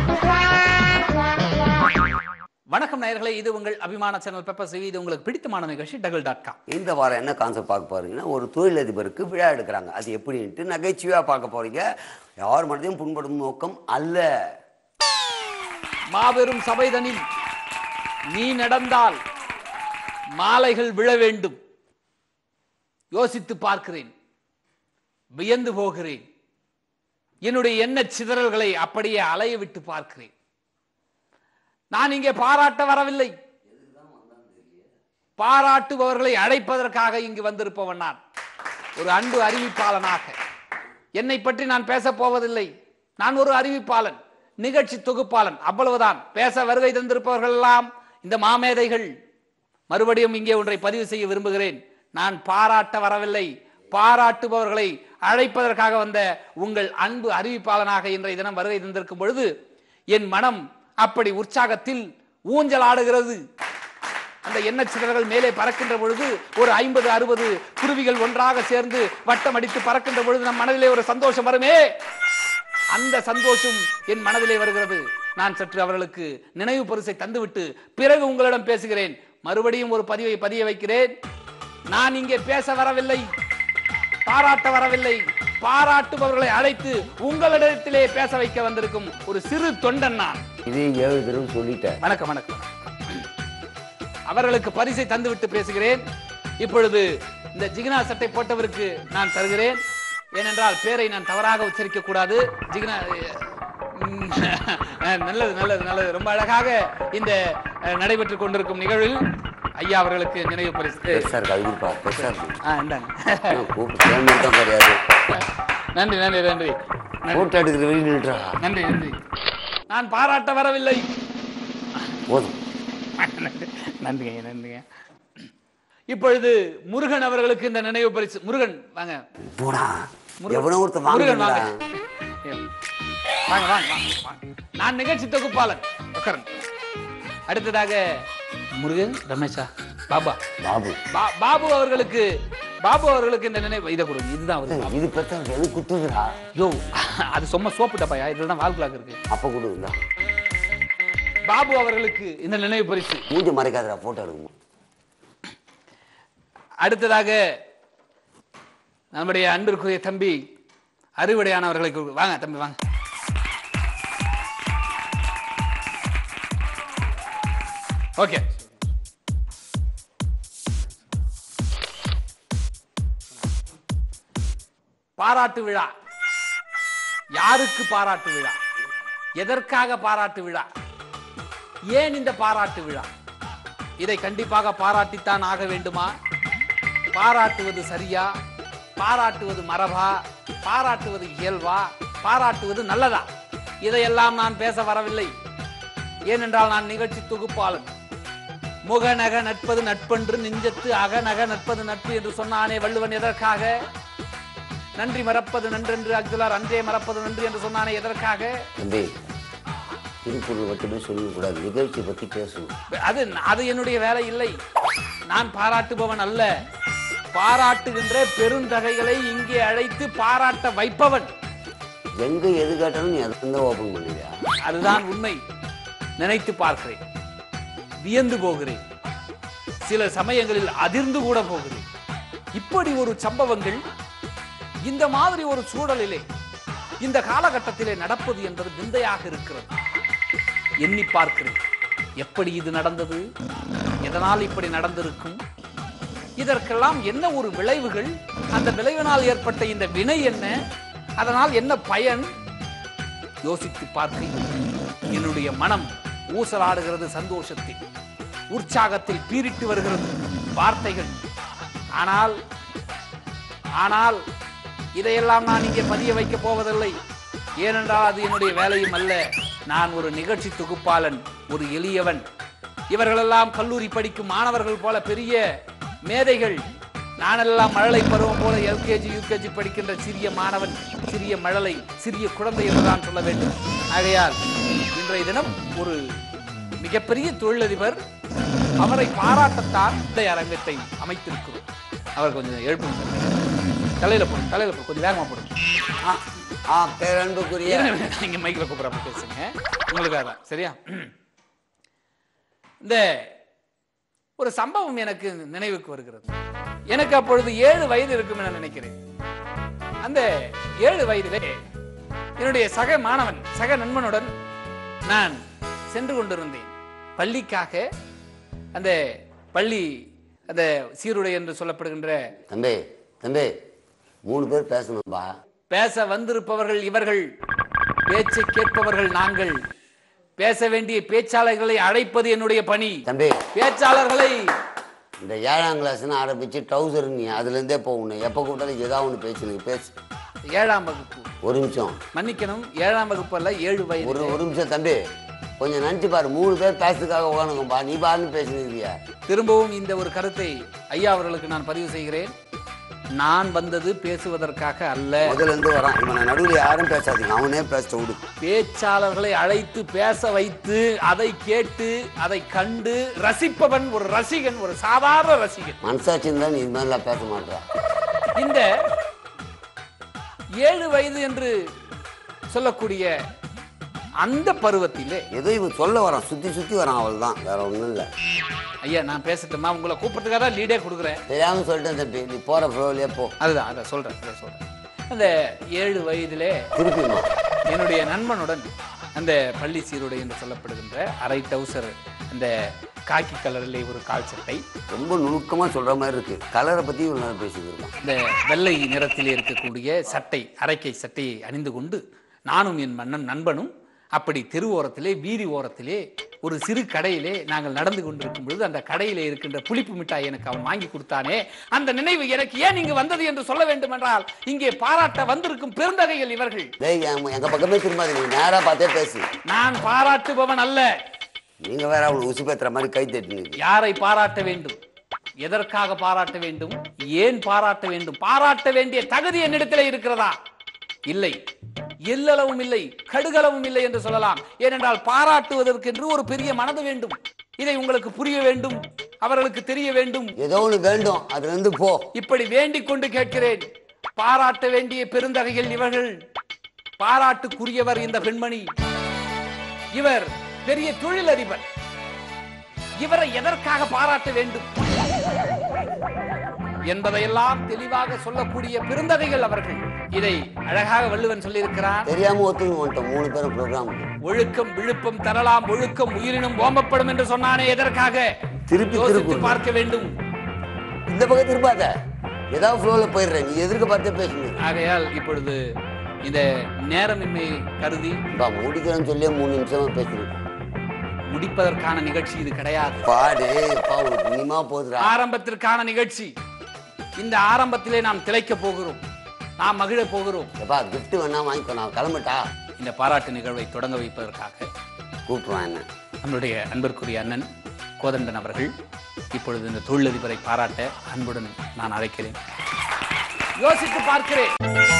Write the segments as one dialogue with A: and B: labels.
A: வணக்கம் நேயர்களே இது உங்கள் அபிமான சேனல் பெப்பர் சிவி இது உங்களுக்கு பிடித்தமான நிகழ்ச்சி டபுள் டாட் காம்
B: இந்த வாரம் என்ன கான்செப்ட் பார்க்க போறீங்கன்னா ஒரு தொழிலதிபருக்கு விழா எடுக்கிறாங்க அது எப்படின்ட்டு நகைச்சுவையாக பார்க்க போறீங்க யார் மனதையும் புண்படும் நோக்கம் அல்ல
A: மாபெரும் சபைதனில் நீ நடந்தால் மாலைகள் விழ வேண்டும் யோசித்து பார்க்கிறேன் வியந்து போகிறேன் என்னுடைய எண்ணச் சிதறல்களை அப்படியே அலைய விட்டு பார்க்கிறேன் நான் இங்கே பாராட்ட வரவில்லை பாராட்டுபவர்களை அழைப்பதற்காக இங்கு வந்திருப்பவன் நான் ஒரு அன்பு அறிவிப்பாளனாக என்னை பற்றி நான் பேசப் போவதில்லை நான் ஒரு அறிவிப்பாளன் நிகழ்ச்சி தொகுப்பாளன் அவ்வளவுதான் பேச வருகை தந்திருப்பவர்கள் எல்லாம் இந்த மாமேதைகள் மறுபடியும் இங்கே ஒன்றை பதிவு செய்ய விரும்புகிறேன் நான் பாராட்ட வரவில்லை பாராட்டுபவர்களை அழைப்பதற்காக வந்த உங்கள் அன்பு அறிவிப்பாளனாக இன்றைய தினம் வருகை தந்திருக்கும் பொழுது என் மனம் அப்படி உற்சாகத்தில் ஊஞ்சல் ஆடுகிறது அந்த எண்ணச் சிறகுகள் மேலே பறக்கின்ற பொழுது ஒரு ஐம்பது அறுபது குருவிகள் ஒன்றாக சேர்ந்து வட்டம் அடித்து பறக்கின்ற பொழுது நம் மனதிலே ஒரு சந்தோஷம் வருமே அந்த சந்தோஷம் என் மனதிலே வருகிறது நான் சற்று அவர்களுக்கு நினைவு பரிசை தந்துவிட்டு பிறகு உங்களிடம் பேசுகிறேன் மறுபடியும் ஒரு பதிவை பதிய வைக்கிறேன் நான் இங்கே பேச வரவில்லை பாராட்ட வரவில்லை பாராட்டுபவர்களை அழைத்து உங்களிடத்திலே பேச வைக்க வந்திருக்கும் ஒரு சிறு தொண்டன் நான்
B: இதே ஏழு தடவை சொல்லிட்டேன்
A: வணக்கம் வணக்கம் அவர்களுக்கு பரிசை தந்துவிட்டு பேசுகிறேன் இப்பொழுது இந்த ஜிகினா சட்டை போட்டவருக்கு நான் தருகிறேன் ஏனென்றால் பேரை நான் தவறாக உச்சரிக்க கூடாது ஜிகினா உம், நல்லது நல்லது நல்லது ரொம்ப அழகாக இந்த அஹ், நடைபெற்றுக் கொண்டிருக்கும் நிகழ்வில் ஐயா அவர்களுக்கு நினைவு பரிசு
B: பெருசா இருக்கு அழுதுப்பா பெருசா இருக்கு
A: ஆ, இந்தாங்க
B: கூப்பிட்டு பேமெண்ட் தான் கிடையாது
A: நன்றி நன்றி நன்றி நன்றி,
B: போட்டோ எடுக்கிற வெளியே நின்றா
A: நன்றி நன்றி நான் பாராட்ட வரவில்லை
B: போதும்
A: நன்றிங்க நன்றிங்க இப்பொழுது முருகன் அவர்களுக்கு இந்த நினைவு பரிசு முருகன் வாங்க
B: போடா
A: முருகன்.
B: எவனோ ஒருத்தன்
A: முருகன் வாங்க
B: வாங்க
A: வாங்க வாங்க வாங்க, வாங்க. நான் நிகழ்ச்சி தொகுப்பாளன் உட்காருங்க அடுத்ததாக முருகன் ரமேஷா பாபா
B: பாபு
A: பா- பாபு அவர்களுக்கு பாபு அவர்களுக்கு இந்த நினைவு இதை கொடுங்க இதுதான் அவரு
B: இது பெத்தா எனக்கு குத்துதுடா
A: யோ அது சும்மா சோப்பு டப்பாயா இதுல தான் வால்குலாக் இருக்கு
B: அப்ப கொடுங்களா
A: பாபு அவர்களுக்கு இந்த நினைவு பரிசு
B: மூஞ்சி மறைக்காதடா போட்டோ எடுக்கணும்
A: அடுத்ததாக நம்முடைய அன்பிற்குரிய தம்பி அறுவடையானவர்களை கூப்பிடு. வாங்க தம்பி வாங்க ஓகே பாராட்டு விழா யாருக்கு பாராட்டு விழா எதற்காக பாராட்டு விழா ஏன் இந்த பாராட்டு விழா இதை கண்டிப்பாக பாராட்டித்தான் ஆக வேண்டுமா பாராட்டுவது சரியா பாராட்டுவது மரபா பாராட்டுவது இயல்பா பாராட்டுவது நல்லதா இதையெல்லாம் நான் பேச வரவில்லை ஏனென்றால் நான் நிகழ்ச்சி தொகுப்பாளன் முகநக நட்பது நட்பென்று நெஞ்சத்து அகநக நட்பது நட்பு என்று சொன்னானே வள்ளுவன் எதற்காக நன்றி மறப்பது நன்றென்று அக்துலார் அன்றே மறப்பது நன்றி என்று சொன்னானே எதற்காக
B: தம்பி திருக்குறள் மட்டுமே சொல்லக்கூடாது நிகழ்ச்சி பத்தி பேசணும்
A: அது அது என்னுடைய வேலை இல்லை நான் பாராட்டுபவன் அல்ல பாராட்டுகின்ற பெருந்தகைகளை இங்கே அழைத்து பாராட்ட வைப்பவன்
B: எங்க எது கேட்டாலும் நீ அதை தான் ஓபன் பண்ணிடுயா
A: அதுதான் உண்மை நினைத்து பார்க்கிறேன் வியந்து போகிறேன் சில சமயங்களில் அதிர்ந்து கூட போகிறேன் இப்படி ஒரு சம்பவங்கள் இந்த மாதிரி ஒரு சூழலிலே இந்த காலகட்டத்திலே நடப்பது என்பது விந்தையாக இருக்கிறது எண்ணி பார்க்கிறேன் எப்படி இது நடந்தது எதனால் இப்படி நடந்திருக்கும் இதற்கெல்லாம் என்ன ஒரு விளைவுகள் அந்த விளைவினால் ஏற்பட்ட இந்த வினை என்ன அதனால் என்ன பயன் யோசித்து பார்க்க என்னுடைய மனம் ஊசலாடுகிறது சந்தோஷத்தில் உற்சாகத்தில் பீரிட்டு வருகிறது வார்த்தைகள் ஆனால் ஆனால் இதையெல்லாம் நான் இங்கே பதிய வைக்க போவதில்லை ஏனென்றால் அது என்னுடைய வேலையும் அல்ல நான் ஒரு நிகழ்ச்சி தொகுப்பாளன் ஒரு எளியவன் இவர்களெல்லாம் கல்லூரி படிக்கும் மாணவர்கள் போல பெரிய மேதைகள் நானெல்லாம் மழலை பருவம் போல எல்கேஜி யூகேஜி படிக்கின்ற சிறிய மாணவன் சிறிய மழலை சிறிய குழந்தை என்றுதான் சொல்ல வேண்டும் ஆகையால் இன்றைய தினம் ஒரு மிகப்பெரிய தொழிலதிபர் அவரை பாராட்டத்தான் இந்த அரங்கத்தை அமைத்திருக்கிறோம் அவர் கொஞ்சம் எழுப்புங்க தலையில போடு தலையில போடு கொஞ்சம் வேகமா போடு ஆ
B: ஆ பேரன்புக்குரிய
A: இருங்க, இருங்க, இங்க மைக்ல கூப்பிடாம பேசுங்க உங்களுக்காக தான் சரியா இந்த ஒரு சம்பவம் எனக்கு நினைவுக்கு வருகிறது எனக்கு அப்பொழுது ஏழு வயது இருக்கும் என நினைக்கிறேன் அந்த ஏழு வயதிலே என்னுடைய சக மாணவன் சக நண்பனுடன் நான் சென்று கொண்டிருந்தேன் பள்ளிக்காக அந்த பள்ளி அந்த சீருடை என்று சொல்லப்படுகின்ற
B: தம்பி தம்பி மூணு பேர் பேசணும்பா
A: பேச வந்திருப்பவர்கள் இவர்கள் பேச்சை கேட்பவர்கள் நாங்கள் பேச வேண்டிய பேச்சாளர்களை அழைப்பது என்னுடைய பணி
B: தம்பி
A: பேச்சாளர்களை
B: இந்த ஏழாம் கிளாஸ்னு ஆரம்பிச்சு டவுசர் நீ அதுலேருந்தே போகணும் எப்போ கூப்பிட்டாலும் ஏதாவது ஒன்று பேசுனுக்கு பேசு
A: ஏழாம் வகுப்பு
B: ஒரு நிமிஷம்
A: மன்னிக்கணும் ஏழாம் வகுப்பு அல்ல ஏழு
B: ஒரு
A: வயது
B: ஒரு நிமிஷம் தம்பி கொஞ்சம் நினச்சி பாரு மூணு பேர் பேசுறதுக்காக உட்காந்துங்கப்பா நீ பாருன்னு பேசுனீங்க
A: திரும்பவும் இந்த ஒரு கருத்தை ஐயா அவர்களுக்கு நான் பதிவு செய்கிறேன் நான் வந்தது பேசுவதற்காக அல்ல
B: முதல்ல இருந்து வரான் இவனை நடுவில் யாரும் பேசாதீங்க அவனே பேச விடு
A: பேச்சாளர்களை அழைத்து பேச வைத்து அதை கேட்டு அதை கண்டு ரசிப்பவன் ஒரு ரசிகன் ஒரு சாதாரண ரசிகன்
B: மனசாட்சி இருந்தால் நீ இது மாதிரிலாம் பேச மாட்டா
A: இந்த ஏழு வயது என்று சொல்லக்கூடிய அந்த பருவத்திலே
B: ஏதோ இவன் சொல்ல வரான் சுற்றி சுற்றி வரான் அவள் தான் வேற ஒன்றும் இல்லை
A: ஐயா நான் பேசட்டுமா உங்களை கூப்பிட்டுக்காக தான் லீடே கொடுக்குறேன்
B: தெரியாமல் சொல்லிட்டேன் தம்பி நீ போகிற ஃப்ளோவிலே போ
A: அதுதான் அதை சொல்றேன் அதை சொல்றேன் அந்த ஏழு வயதிலே
B: திருப்பிமா
A: என்னுடைய நண்பனுடன் அந்த பள்ளி சீருடை என்று சொல்லப்படுகின்ற அரை டவுசர் அந்த காக்கி கலரிலே ஒரு கால் சட்டை
B: ரொம்ப நுணுக்கமாக சொல்கிற மாதிரி இருக்கு கலரை பற்றி இவ்வளோ நேரம் பேசிக்கிட்டு இருக்கான்
A: இந்த வெள்ளை நிறத்திலே இருக்கக்கூடிய சட்டை அரைக்கை சட்டையை அணிந்து கொண்டு நானும் என் மன்னன் நண்பனும் அப்படி தெரு ஓரத்திலே வீதி ஓரத்திலே ஒரு சிறு கடையிலே நாங்கள் நடந்து கொண்டிருக்கும் பொழுது அந்த கடையிலே இருக்கின்ற புளிப்பு மிட்டாய் எனக்கு அவன் வாங்கி கொடுத்தானே அந்த நினைவு எனக்கு ஏன் இங்கு வந்தது என்று சொல்ல வேண்டும் என்றால் இங்கே பாராட்ட வந்திருக்கும் பெருந்தகைகள் இவர்கள்
B: டேய் என் எங்கள் பக்கமே திரும்பாது நீ நேராக பார்த்தே பேசு
A: நான் பாராட்டுபவன் அல்ல
B: நீங்கள் வேற அவளை உசு பேத்துற மாதிரி கை தட்டினீங்க
A: யாரை பாராட்ட வேண்டும் எதற்காக பாராட்ட வேண்டும் ஏன் பாராட்ட வேண்டும் பாராட்ட வேண்டிய தகுதி என்னிடத்திலே இருக்கிறதா இல்லை எல்லளவும் இல்லை கடுகளவும் இல்லை என்று சொல்லலாம் ஏனென்றால் பாராட்டுவதற்கென்று ஒரு பெரிய மனது வேண்டும் இதை உங்களுக்கு புரிய வேண்டும் அவர்களுக்கு தெரிய வேண்டும்
B: ஏதோ ஒன்று வேண்டும் அதுலேருந்து போ
A: இப்படி வேண்டிக் கொண்டு கேட்கிறேன் பாராட்ட வேண்டிய பெருந்தகைகள் இவர்கள் பாராட்டுக்குரியவர் இந்த பெண்மணி இவர் பெரிய தொழிலதிபர் இவரை எதற்காக பாராட்ட வேண்டும் என்பதையெல்லாம் தெளிவாக சொல்லக்கூடிய பெருந்தகைகள் அவர்கள் இதை அழகாக வள்ளுவன் சொல்லியிருக்கிறார்
B: தெரியாமல் ஒத்துக்கணும் வந்துட்டோம் மூணு பேரும் ப்ரோக்ராமுக்கு
A: ஒழுக்கம் விழுப்பம் தரலாம் ஒழுக்கம் உயிரினும் ஓம்பப்படும் என்று சொன்னானே எதற்காக
B: திருப்பி
A: யோசித்து
B: திருப்பி
A: பார்க்க வேண்டும்
B: இந்த பக்கம் திரும்பாத ஏதாவது ஃப்ளோவில் போயிடுறேன் நீ எதிர்க்க பார்த்தே பேசுங்க
A: ஆகையால் இப்பொழுது இந்த நேரமின்மை கருதி
B: பா முடிக்கிறேன்னு சொல்லியே மூணு நிமிஷமா பேசுறேன்
A: முடிப்பதற்கான நிகழ்ச்சி இது கிடையாது
B: பாடு பா உனக்கு இனிமா போகுதுடா
A: ஆரம்பத்திற்கான நிகழ்ச்சி இந்த ஆரம்பத்திலே நாம் திளைக்க போகிறோம் நாம் மகிழ போகிறோம்
B: எப்பா gift வேணா வாங்கிக்கோ நான் கிளம்பிட்டா
A: இந்த பாராட்டு நிகழ்வை தொடங்க வைப்பதற்காக
B: கூப்பிடுவான் என்ன
A: நம்மளுடைய அன்பிற்குரிய அண்ணன் கோதண்டன் அவர்கள் இப்பொழுது இந்த தொழிலதிபரை பாராட்ட அன்புடன் நான் அழைக்கிறேன் யோசித்து பார்க்கிறேன்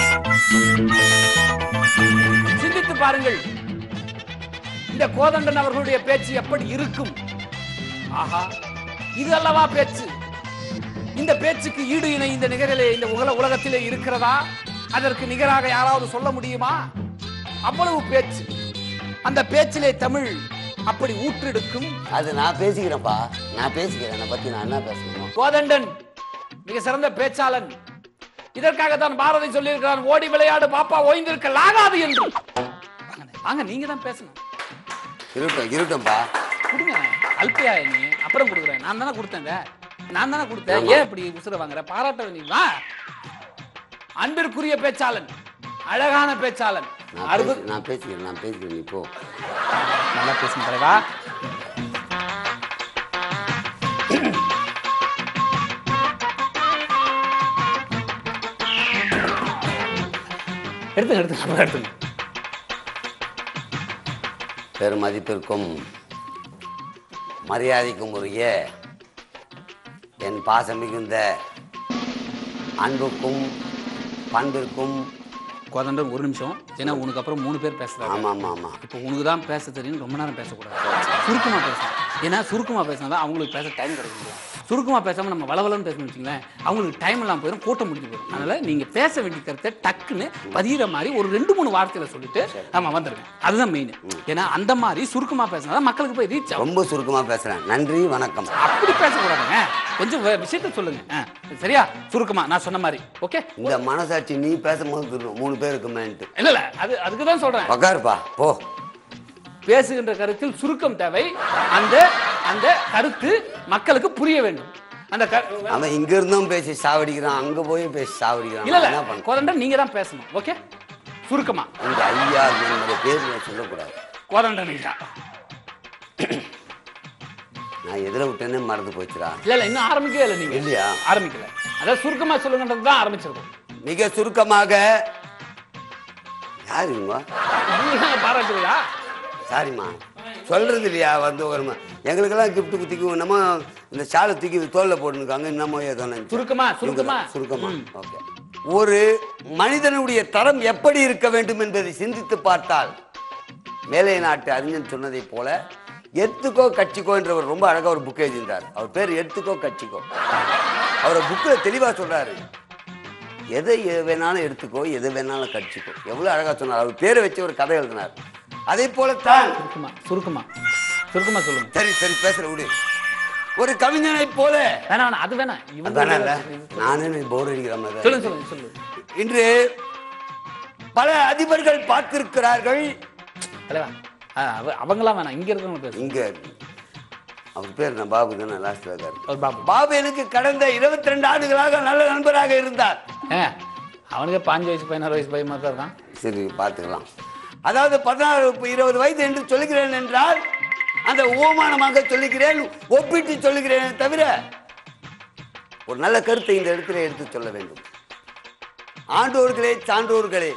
A: சிந்தித்து பாருங்கள் இந்த கோதண்டன் அவர்களுடைய பேச்சு எப்படி இருக்கும் ஆஹா இது அல்லவா பேச்சு இந்த பேச்சுக்கு ஈடு இணை இந்த நிகரிலே இந்த உலக உலகத்திலே இருக்கிறதா அதற்கு நிகராக யாராவது சொல்ல முடியுமா அவ்வளவு பேச்சு அந்த பேச்சிலே தமிழ் அப்படி ஊற்றெடுக்கும்
B: அது நான் பேசிக்கிறேன்ப்பா நான் பேசிக்கிறேன் என்னை பத்தி நான் என்ன பேசணும்
A: கோதண்டன் மிக சிறந்த பேச்சாளன் இதற்காக தான் பாரதி சொல்லியிருக்கிறான் ஓடி விளையாடு பாப்பா ஓய்ந்திருக்க லாகாது என்று வாங்கண்ணே, வாங்க நீங்க தான் பேசணும்
B: இருட்டும் இருட்டும்பா
A: கொடுங்க அல்பையா நீ அப்புறம் கொடுக்குறேன் நான் தானே கொடுத்தேன் இதை. நான் தானே கொடுத்தேன் ஏன் இப்படி உசுர வாங்குற பாராட்ட வேண்டியவா அன்பிற்குரிய பேச்சாளன் அழகான பேச்சாளன்
B: நான்
A: அற்புத
B: பேசி- நான் பேசிக்கிறேன் நான் பேசிக்கிறேன் நீ போ
A: நல்லா பேசுங்க தலைவா எடுத்துங்க எடுத்துங்க அப்புறம் எடுத்துங்க
B: பெருமதிப்பிற்கும் மரியாதைக்கும் உரிய என் பாசம் மிகுந்த அன்புக்கும் பண்பிற்கும்
A: கோதண்டம் ஒரு நிமிஷம் ஏன்னா உனக்கு அப்புறம் மூணு பேர் பேசுறாங்க
B: ஆமாம் ஆமாம் ஆமாம்
A: இப்போ உனக்கு தான் பேச தெரியும் ரொம்ப நேரம் பேசக்கூடாது சுருக்கமாக பேசணும் ஏன்னா சுருக்கமாக பேசினா தான் அவங்களுக்கு பேச டைம் கிடைக்கும் சுருக்கமா பேசாம நம்ம வளவலன்னு பேசணும்னு வச்சுங்களேன் அவங்களுக்கு டைம் எல்லாம் போயிடும் கூட்டம் முடிஞ்சு போயிடும் அதனால நீங்க பேச வேண்டிய கருத்தை டக்குன்னு பதிகிற மாதிரி ஒரு ரெண்டு மூணு வார்த்தையில சொல்லிட்டு நம்ம வந்துருங்க அதுதான் மெயின் ஏன்னா அந்த மாதிரி சுருக்கமா பேசினா மக்களுக்கு போய் ரீச் ஆகும்
B: ரொம்ப சுருக்கமா பேசுறேன் நன்றி வணக்கம்
A: அப்படி பேசக்கூடாதுங்க கொஞ்சம் வே- விஷயத்த சொல்லுங்க ஆ, சரியா சுருக்கமா நான் சொன்ன மாதிரி ஓகே
B: இந்த மனசாட்சி நீ பேசும்போது தெரியும், மூணு பேருக்கு மேன்ட்டு
A: இல்ல இல்ல அது அதுக்கு தான் சொல்றேன்
B: உக்காருப்பா போ
A: பேசுகின்ற கருத்தில் சுருக்கம் தேவை அந்த அந்த கருத்து மக்களுக்கு புரிய வேண்டும் அந்த க-
B: அவன் இங்க இருந்தும் பேசி சாவடிக்கிறான் அங்க போய் பேசி சாவடிக்கிறான்
A: இல்ல
B: நான் என்ன
A: இல்ல
B: பண்ண
A: கோதண்டன் நீங்க தான் பேசணும் ஓகே சுருக்கமா
B: இந்த ஐயா என்னோட பேர் நான் சொல்லக்கூடாது
A: கோதண்டன் ஐயா
B: நான் எதில் விட்டேனே மறந்து போச்சுடா
A: இல்ல இல்ல இன்னும் ஆரம்பிக்கவே இல்லை நீங்க
B: இல்லையா
A: ஆரம்பிக்கல அதாவது சுருக்கமா சொல்லுங்கன்றது தான் ஆரம்பிச்சிருக்கோம்
B: மிக சுருக்கமாக யார் இவங்க
A: நீங்க பாராட்டுவீங்களா
B: சாரிம்மா சொல்றது இல்லையா வந்து ஒரு ம- எங்களுக்கெல்லாம் கிஃப்ட் குத்திக்கு நம்ம இந்த ஷாலை தூக்கி தோல்ல போட்டுருக்காங்க என்னமோ ஏதோ நினைச்சேன்.
A: சுருக்கமா சுருக்கமா
B: சுருக்கமா ஓகே ஒரு மனிதனுடைய தரம் எப்படி இருக்க வேண்டும் என்பதை சிந்தித்து பார்த்தால் மேலை நாட்டு அறிஞன் சொன்னதைப் போல எடுத்துக்கோ கட்சிக்கோ என்றவர் ரொம்ப அழகா ஒரு புக் எழுதியிருந்தார் அவர் பேர் எடுத்துக்கோ கட்சிக்கோ அவரை புக்கில் தெளிவா சொல்றாரு எதை எ- வேணாலும் எடுத்துக்கோ எதை வேணாலும் கட்சிக்கோ எவ்வளவு அழகா சொன்னார் அவர் பேரை வச்சு ஒரு கதை எழுதினார் அதே போலத்தான்
A: சுருக்கமா சுருக்கமா சுருக்கமா சொல்லுங்க
B: சரி சரி பேசுற விடு ஒரு கவிஞனை போல
A: வேணாம் வேணாம் அது வேணாம் இவங்க
B: அதானே நானே போர் அடிக்கிற மாதிரி தான்
A: சொல்லுங்க சொல்லுங்க சொல்லுங்க
B: இன்று பல அதிபர்கள் பார்த்திருக்கிறார்கள்
A: தலைவா ஆ, அவ- அவங்களாம் வேணாம் இங்க இருக்கவங்க பேசு
B: இங்க அவர் பேர் நான் பாபு தானே லாஸ்ட்ல இருக்காரு
A: ஒரு பாபு
B: பாபு எனக்கு கடந்த இருபத்தி ரெண்டு ஆண்டுகளாக நல்ல நண்பராக இருந்தார்
A: ஏ அவனுக்கு பாஞ்சு வயசு பதினாறு வயசு பையன் மாதிரி தான் இருக்கான்
B: சரி பார்த்துக்கலாம் அதாவது பதினாறு இருபது வயது என்று சொல்லுகிறேன் என்றால் அந்த ஓமானமாக சொல்லுகிறேன் ஒப்பிட்டு சொல்லுகிறேன் தவிர ஒரு நல்ல கருத்தை இந்த இடத்துல எடுத்து சொல்ல வேண்டும் ஆண்டோர்களே சான்றோர்களே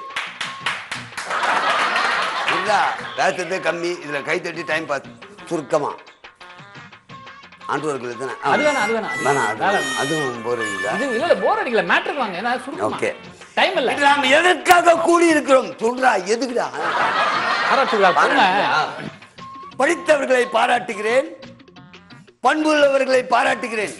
B: இல்ல பேசுறதே கம்மி இதுல கை தட்டி டைம் பாஸ் சுருக்கமா ஆண்டோர்கள் தானே ஆ.
A: அது வேணாம் அது வேணாம் அது
B: வேணாம் அது
A: வேணாம்.
B: வேணாம். அதுவும் போறீங்களா
A: இது இல்ல இல்ல போர் அடிக்கல மேட்ருக்கு வாங்க ஏன்னா சுருக்கமா
B: Okay.
A: டைம் இல்ல
B: இது நாம் எதற்காக கூடி இருக்கிறோம் சொல்றா எதுக்குடா
A: பாராட்டு விழா போங்க
B: படித்தவர்களை பாராட்டுகிறேன் பண்புள்ளவர்களை பாராட்டுகிறேன்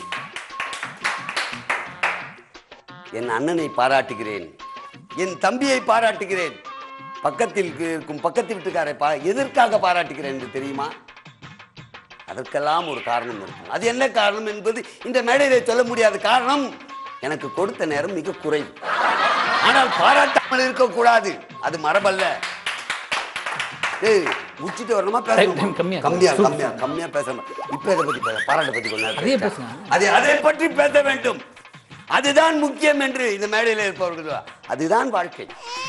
B: என் அண்ணனை பாராட்டுகிறேன் என் தம்பியை பாராட்டுகிறேன் பக்கத்தில் இருக்கும் பக்கத்து வீட்டுக்காரை பா எதற்காக பாராட்டுகிறேன் என்று தெரியுமா அதற்கெல்லாம் ஒரு காரணம் இருக்கும் அது என்ன காரணம் என்பது இந்த மேடையிலே சொல்ல முடியாத காரணம் எனக்கு கொடுத்த நேரம் மிக குறைவு ஆனால் பாராட்டாமல் இருக்கக்கூடாது அது மரபல்ல ஏய் முடிச்சிட்டு வரணுமா
A: Time- time
B: பேசணுமா
A: கம்மியா.
B: கம்மியா
A: சூப்பர்.
B: கம்மியா கம்மியா பேசணும் இப்ப இதை பத்தி பேச பாராட்ட பத்தி கொஞ்ச நேரம்
A: அதையே
B: பேசலாம்.
A: பேசுங்க.
B: அதை அதை பற்றி பேச வேண்டும் அதுதான் முக்கியம் என்று இந்த மேடையில் இருப்பவர்கள் அதுதான் வாழ்க்கை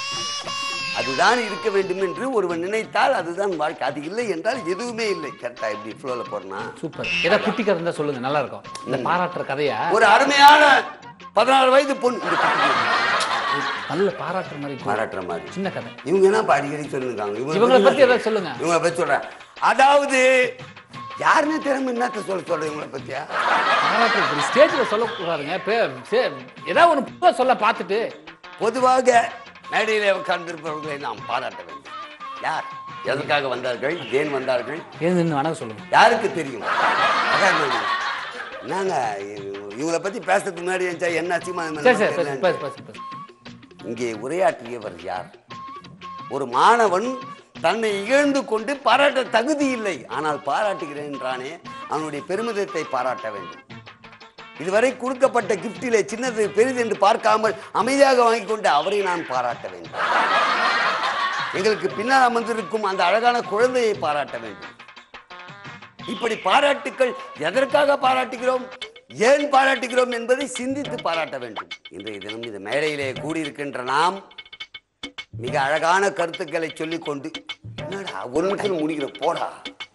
B: அதுதான் இருக்க வேண்டும் என்று ஒருவன் நினைத்தால் அதுதான் வாழ்க்கை அது இல்லை என்றால் எதுவுமே இல்லை கரெக்டா இப்படி ஃப்ளோல போறனா
A: சூப்பர் ஏதாவது குட்டி கதை இருந்தா சொல்லுங்க நல்லா இருக்கும் இந்த பாராட்டுற கதையா
B: ஒரு அருமையான பதினாறு வயது பொண்ணு இந்த குட்டிக்கு
A: நல்ல பாராட்டுற மாதிரி இருக்கும்.
B: பாராட்டுற மாதிரி
A: சின்ன கதை
B: இவங்க என்ன இப்ப அடிக்கடி சொல்லிருக்காங்க
A: இவங்களை பத்தி ஏதாவது சொல்லுங்க
B: இவங்களை பத்தி சொல்றேன் அதாவது யாருன்னு திறமை என்னத்த சொல்ல சொல்ற இவங்களை பத்தியா
A: பாராட்டு ஸ்டேஜ்ல சொல்லக்கூடாதுங்க பே- சே- ஏதாவது ஒன்று புதுவா சொல்ல பார்த்துட்டு
B: பொதுவாக மேடையிலே உட்கார்ந்திருப்பவர்களை நாம் பாராட்ட வேண்டும் யார் எதற்காக வந்தார்கள் ஏன் வந்தார்கள்
A: எழுந்து வணக்கம் சொல்லுங்க
B: யாருக்கு தெரியும் அதான் நான் என்னங்க இவ- இவங்களை பத்தி பேசுறதுக்கு முன்னாடி இருந்துச்சா என்ன அசிங்கமா இது
A: சரி
B: மாதிரி
A: சரி பேசு
B: தெரியலன்ட்டு.
A: பேசு பேசு பேசு
B: இங்கே உரையாற்றியவர் யார் ஒரு மாணவன் தன்னை இகழ்ந்து கொண்டு பாராட்ட தகுதி இல்லை ஆனால் பாராட்டுகிறேன் என்றானே அவனுடைய பெருமிதத்தை பாராட்ட வேண்டும் இதுவரை கொடுக்கப்பட்ட கிஃப்டிலே சின்னது பெரிது என்று பார்க்காமல் அமைதியாக வாங்கிக் கொண்டு அவரை நான் பாராட்ட வேண்டும் எங்களுக்கு பின்னால் அமர்ந்திருக்கும் அந்த அழகான குழந்தையை பாராட்ட வேண்டும் இப்படி பாராட்டுக்கள் எதற்காக பாராட்டுகிறோம் ஏன் பாராட்டுகிறோம் என்பதை சிந்தித்து பாராட்ட வேண்டும் இன்றைய தினம் இந்த மேடையிலே கூடியிருக்கின்ற நாம் மிக அழகான கருத்துக்களை சொல்லிக் கொண்டு என்னடா ஒரு நிமிஷத்துல முடிக்கிறேன் போடா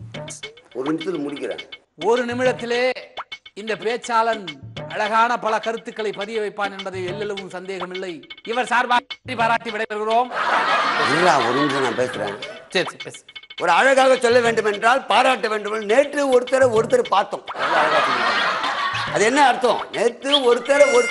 B: ஒரு நிமிஷத்துல முடிக்கிறேன்
A: ஒரு நிமிடத்திலே இந்த பேச்சாளன் அழகான பல கருத்துக்களை பதிய வைப்பான் என்பதை எல்லளவும் சந்தேகமில்லை இவர் சார்பாக பாராட்டி விடைபெறுகிறோம்
B: இல்லா ஒரு நிமிஷம் நான் பேசுறேன்
A: சரி சரி பேசு
B: ஒரு அழகாக சொல்ல வேண்டும் என்றால் பாராட்ட வேண்டும் என்றால் நேற்று ஒருத்தரை ஒருத்தர் பார்த்தோம் எவ்வளவு அழகா சொல்லிட்டாங்க. அது என்ன அர்த்தம் நேற்று ஒருத்தரை ஒரு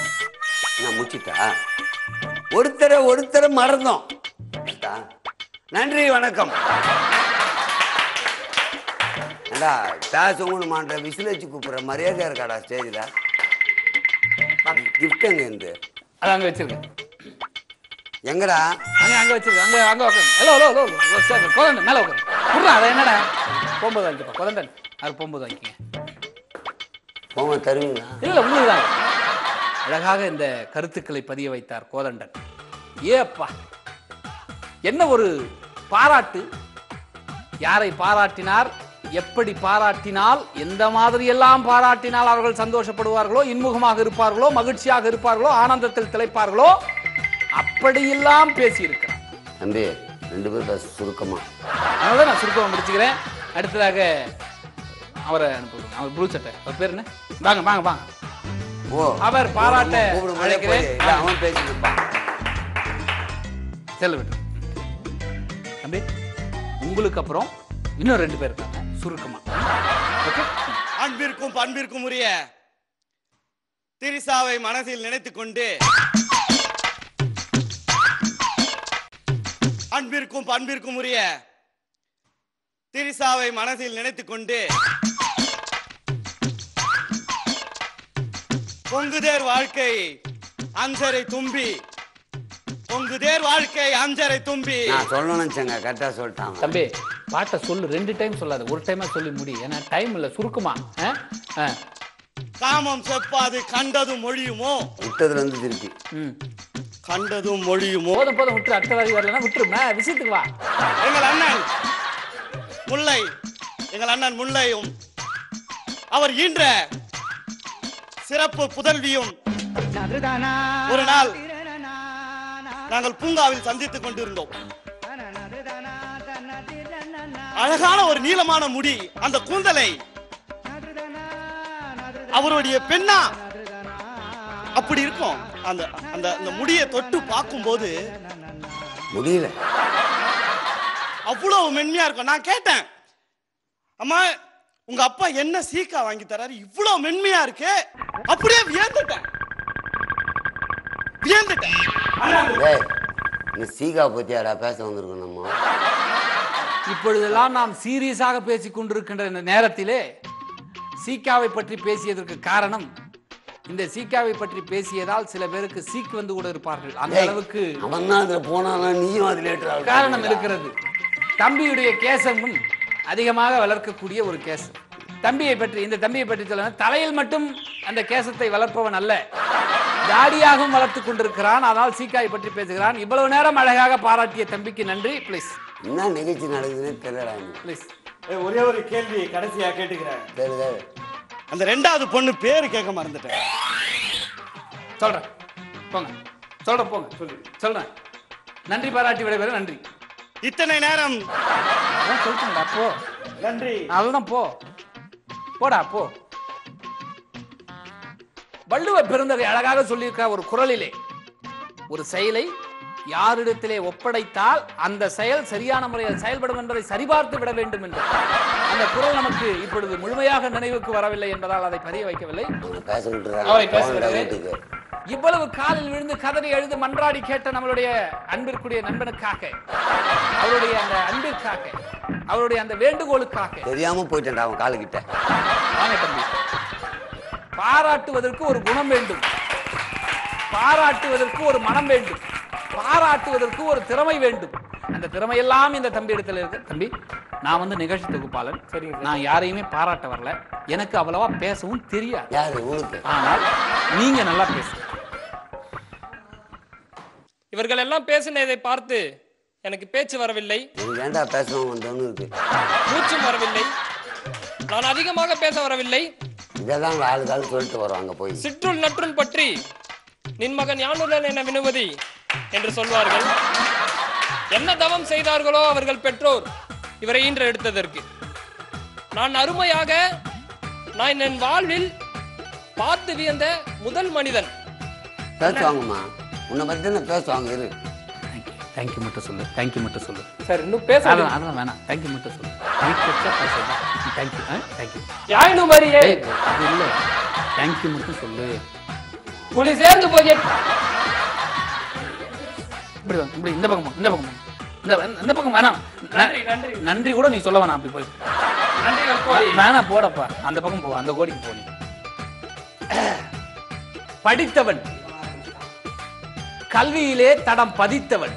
B: நான் முடிச்சிட்டா ஒருத்தரை ஒருத்தரை மறந்தோம் கரெக்டா? நன்றி வணக்கம் ஏண்டா பேசவும் மாட்ட விசில் வச்சு கூப்பிடுற மரியாதை இருக்காடா ஸ்டேஜில் கிஃப்ட் எங்க இருந்து
A: அது அங்க வச்சிருக்கேன்
B: எங்கடா
A: அங்க அங்க வச்சிருக்கேன் அங்க அங்க உட்காந்து hello hello hello sir Kothandan மேல உட்காந்து புடுறா அதை என்னடா போகும்போது வாங்கிப்பா கோதண்டன் அது போகும்போது வாங்கிக்கங்க
B: போங்க தருவீங்களா
A: இல்ல உங்களுக்கு தான் அழகாக இந்த கருத்துக்களை பதிய வைத்தார் கோதண்டன் ஏப்பா என்ன ஒரு பாராட்டு யாரை பாராட்டினார் எப்படி பாராட்டினால் எந்த மாதிரி எல்லாம் பாராட்டினால் அவர்கள் சந்தோஷப்படுவார்களோ இன்முகமாக இருப்பார்களோ மகிழ்ச்சியாக இருப்பார்களோ ஆனந்தத்தில் திளைப்பார்களோ அப்படியெல்லாம் பேசியிருக்கிறார்
B: தம்பி ரெண்டு பேரும் பேச சுருக்கமா
A: அதனால நான் சுருக்கமாக முடிச்சுக்கிறேன் அடுத்ததாக அவரை அனுப்புங்க அவர் ப்ளூ சட்டை அவர் பேர் என்ன வாங்க வாங்க வாங்க
B: ஓ
A: அவர் பாராட்ட
B: கூப்பிடும் போதே
A: அழைக்கிறேன்.
B: போய், இல்ல, அவன் பேசிட்டு இருப்பான்
A: செல்ல விட்டு தம்பி உங்களுக்கு அப்புறம் இன்னும் ரெண்டு பேர் இருக்காங்க சுருக்கமா ஓகே
C: அன்பிற்கும் பண்பிற்கும் உரிய திரிசாவை மனதில் நினைத்துக் கொண்டு அன்பிற்கும் பண்பிற்கும் உரிய திரிசாவை மனதில் நினைத்துக் கொண்டு பொங்குதேர் வாழ்க்கை அஞ்சரை தும்பி பொங்குதேர் வாழ்க்கை அஞ்சரை தும்பி
B: நான் சொல்லணும்னு நினைச்சேங்க கரெக்டா சொல்லிட்டான் அவன்.
A: தம்பி பாட்டை சொல்லு ரெண்டு டைம் சொல்லாத ஒரு டைமா சொல்லி முடி ஏன்னா டைம் இல்ல சுருக்குமா ஆ? ஆ.
C: காமம் செப்பாது கண்டதும் மொழியுமோ
B: விட்டதுல இருந்து திருப்பி
A: ம்
C: கண்டதும் மொழியுமோ
A: போதும் போதும் விட்டுரு அடுத்த வாரி வரலன்னா விட்டுருமா விஷயத்துக்கு வா
C: எங்கள் அண்ணன் முல்லை எங்கள் அண்ணன் முல்லையும் அவர் ஈன்ற சிறப்பு புதல்வியும் ஒரு நாள் நாங்கள் பூங்காவில் சந்தித்துக் கொண்டிருந்தோம் அழகான ஒரு நீளமான முடி அந்த கூந்தலை அவருடைய பெண்ணா அப்படி இருக்கும் அந்த அந்த அந்த முடியை தொட்டு பார்க்கும்போது
B: முடியல
C: அவ்வளவு மென்மையா இருக்கும் நான் கேட்டேன் அம்மா உங்க அப்பா என்ன சீக்கா வாங்கி தராரு இவ்வளவு மென்மையா இருக்கு அப்படியே வியந்துட்டேன் வியந்துட்டேன்
B: டேய் நீ சீகா பத்தியாடா பேச வந்திருக்கோம் நம்ம
A: இப்பொழுதெல்லாம் நாம் சீரியஸாக பேசிக் கொண்டிருக்கின்ற இந்த நேரத்திலே சீக்காவை பற்றி பேசியதற்கு காரணம் இந்த சீக்காவை பற்றி பேசியதால் சில பேருக்கு சீக்கு வந்து கூட இருப்பார்கள் அந்த அளவுக்கு
B: அவன் தான் அதுல போனானா நீயும் அதுல லேட்டரா
A: காரணம் இருக்கிறது தம்பியுடைய கேசமும் அதிகமாக வளர்க்கக்கூடிய ஒரு கேசம் தம்பியை பற்றி இந்த தம்பியை பற்றி சொல்ல தலையில் மட்டும் அந்த கேசத்தை வளர்ப்பவன் அல்ல தாடியாகவும் வளர்த்துக் கொண்டிருக்கிறான் ஆனால் சீக்காய் பற்றி பேசுகிறான் இவ்வளவு நேரம் அழகாக பாராட்டிய தம்பிக்கு நன்றி ப்ளீஸ்
B: என்ன நிகழ்ச்சி நடக்குதுன்னு தெரியலடா நீ
A: ப்ளீஸ்
C: ஒரே ஒரு கேள்வி கடைசியா கேட்டுக்கிறேன்
B: தெரியுதா
C: அந்த ரெண்டாவது பொண்ணு பேரு கேட்க மறந்துட்டேன்
A: சொல்றேன் போங்க சொல்றேன் போங்க சொல்லு சொல்றேன் நன்றி பாராட்டி விடைபெற நன்றி
C: இத்தனை நேரம்
A: அதான் சொல்லிட்டேன்டா போ
C: நன்றி
A: அதுதான் போ போடா போ வள்ளுவ பெருந்தகை அழகாக சொல்லியிருக்க ஒரு குரலிலே ஒரு செயலை யாரிடத்திலே ஒப்படைத்தால் அந்த செயல் சரியான முறையில் செயல்படும் என்பதை சரிபார்த்து விட வேண்டும் என்று அந்த குரல் நமக்கு இப்பொழுது முழுமையாக நினைவுக்கு வரவில்லை என்பதால் அதை பதிய வைக்கவில்லை
B: அவனை பேச
A: அவரை பேச
B: விட்டுறாங்க
A: விடுறேன்.
B: வீட்டுக்கு
A: இவ்வளவு காலில் விழுந்து கதறி எழுது மன்றாடி கேட்ட நம்மளுடைய அன்பிற்குரிய நண்பனுக்காக அவருடைய அந்த அன்பிற்காக அவருடைய அந்த வேண்டுகோளுக்காக
B: தெரியாம போயிட்டேன்டா அவன் காலுக்கிட்ட
A: வாங்க தம்பி பாராட்டுவதற்கு ஒரு குணம் வேண்டும் பாராட்டுவதற்கு ஒரு மனம் வேண்டும் பாராட்டுவதற்கு ஒரு திறமை வேண்டும் அந்த திறமையெல்லாம் இந்த தம்பி இடத்துல இருக்கு தம்பி நான் வந்து நிகழ்ச்சி தொகுப்பாளன் சரிங்க நான் யாரையுமே பாராட்ட வரல எனக்கு அவ்வளவா பேசவும் தெரியாது
B: யாரு உனக்கு
A: ஆனால் நீங்க நல்லா பேசுங்க
D: இவர்கள் எல்லாம் பேசினதை பார்த்து எனக்கு பேச்சு வரவில்லை
B: எனக்கு ஏன்டா பேசணும் வந்தோன்னு இருக்கு
D: மூச்சும் வரவில்லை நான் அதிகமாக பேச வரவில்லை
B: இதைதான் ஆளு காலு சொல்லிட்டு வரும் அங்க போய்
D: சிற்றுள் நற்றுள் பற்றி நின் மகன் யானுடன் என வினுவதி என்று சொல்வார்கள் என்ன தவம் செய்தார்களோ அவர்கள் பெற்றோர் இவரை ஈன்ற எடுத்ததற்கு நான் அருமையாக நான் என் வாழ்வில் பார்த்து வியந்த முதல் மனிதன்
B: பேசுவாங்கம்மா உன்னை பத்தி தானே பேசுவாங்க இரு
A: தேங்க்யூ மட்டும் சொல்லு தேங்க்யூ மட்டும் சொல்லு
D: சார் இன்னும் பேச
A: அதெல்லாம் அதெல்லாம் வேணாம் தேங்க்யூ மட்டும் சொல்லு தேங்க்யூ தேங்க்யூ தேங்க்யூ
D: யாயினு மரியே
A: அது இல்லை தேங்க்யூ மட்டும் சொல்லு
D: புலி சேர்ந்து போய்
A: இப்படி வாங்க இப்படி இந்த பக்கம் போ, இந்த பக்கம் போ. இந்த இந்த பக்கம் வேணாம்
D: நன்றி, நன்றி.
A: நன்றி கூட நீ சொல்ல வேணாம் அப்படி போய்
D: நன்றிகள் கோடி
A: வேணா போடப்பா அந்த பக்கம் போ அந்த கோடிக்கு போ நீ படித்தவன் கல்வியிலே தடம் பதித்தவன்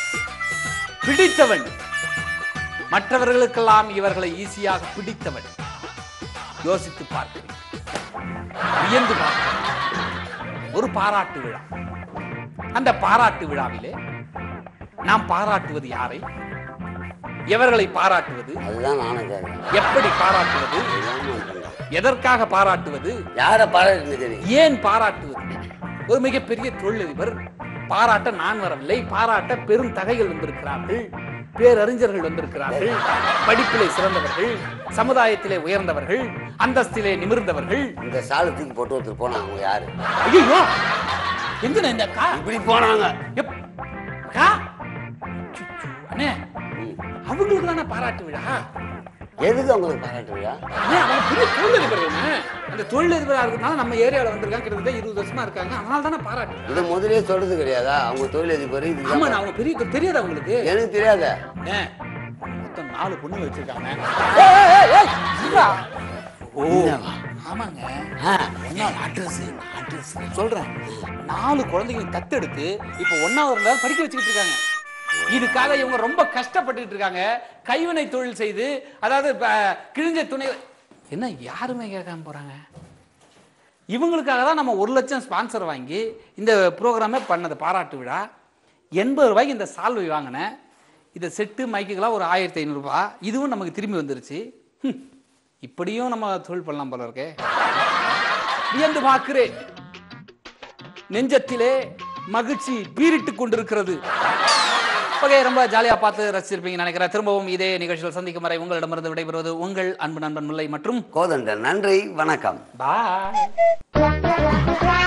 A: பிடித்தவன் மற்றவர்களுக்கெல்லாம் இவர்களை ஈஸியாக பிடித்தவன் யோசித்து பார்க்கிறேன் வியந்து பார்க்கிறேன் ஒரு பாராட்டு விழா அந்த பாராட்டு விழாவிலே நாம் பாராட்டுவது யாரை எவர்களை பாராட்டுவது
B: அதுதான் நானும் கேட்கிறேன்
A: எப்படி பாராட்டுவது
B: அதுதான் நான் சொல்றேன்.
A: எதற்காக பாராட்டுவது
B: யாரை பாராட்டுன்னு தெரியும்
A: ஏன் பாராட்டுவது ஒரு மிகப்பெரிய தொழிலதிபர் பாராட்ட நான் வரவில்லை பாராட்ட பெரும் தகைகள் வந்திருக்கிறார்கள் பேரறிஞர்கள் வந்திருக்கிறார்கள் படிப்பிலே சிறந்தவர்கள் சமுதாயத்திலே உயர்ந்தவர்கள் அந்தஸ்திலே நிமிர்ந்தவர்கள்
B: இந்த சாலை தூக்கி போட்டு ஒருத்தர் போனாங்க அவங்க யாரு
A: ஐயோ எங்க இந்த அக்கா
B: இப்படி போனாங்க
A: எப்- அக்கா சுச்சு, அண்ணே அவங்களுக்கு தானே பாராட்டு விழா
B: எதுக்கு அவங்களுக்கு பாராட்டு விழா
A: அண்ணே, அவங்க பெரிய தொழிலதிபர் அண்ணே. அந்த தொழிலதிபரா இருக்கிறதுனால நம்ம ஏரியாவில் வந்திருக்காங்க கிட்டத்தட்ட இருபது வருஷமா இருக்காங்க அதனால தானே பாராட்டு
B: இதை முதலே சொல்றது கிடையாதா அவங்க தொழிலதிபர்
A: ஆமா
B: இது
A: நான் அவங்க பெரிய தெரியாதா உங்களுக்கு
B: எனக்கு தெரியாத
A: அண்ணே, மொத்தம் நாலு பொண்ணு வச்சிருக்காங்க ஏய், ஏய், ஏய், ஏய், இருடா. ஓ ஆமாங்க அட்ரஸ் அட்ரஸ் சொல்றேன் நாலு குழந்தைகளை தத்தெடுத்து இப்போ ஒன்னாவது இருந்தாலும் படிக்க வச்சுக்கிட்டு இருக்காங்க இதுக்காக இவங்க ரொம்ப கஷ்டப்பட்டுட்டு இருக்காங்க கைவினை தொழில் செய்து அதாவது இப்ப, கிழிஞ்ச துணி என்ன யாருமே கேட்காம போறாங்க இவங்களுக்காக தான் நம்ம ஒரு லட்சம் ஸ்பான்சர் வாங்கி இந்த ப்ரோக்ராமே பண்ணது பாராட்டு விழா எண்பது ரூபாய்க்கு இந்த சால்வை வாங்கினேன் இதை செட்டு மைக்குக்கெல்லாம் ஒரு ஆயிரத்தி ஐநூறுரூபா இதுவும் நமக்கு திரும்பி வந்துருச்சு ஹம், இப்படியும் நம்ம தொழில் பண்ணலாம் போல இருக்கே வியந்து பார்க்கிறேன் நெஞ்சத்திலே மகிழ்ச்சி பீரிட்டு கொண்டிருக்கிறது ஓகே ரொம்ப ஜாலியாக பார்த்து ரசிச்சிருப்பீங்கன்னு நினைக்கிறேன் திரும்பவும் இதே நிகழ்ச்சியில் சந்திக்கும் வரை உங்களிடமிருந்து விடைபெறுவது உங்கள் அன்பு நண்பன் முல்லை மற்றும்
B: கோதண்டன் நன்றி வணக்கம்
A: பாய்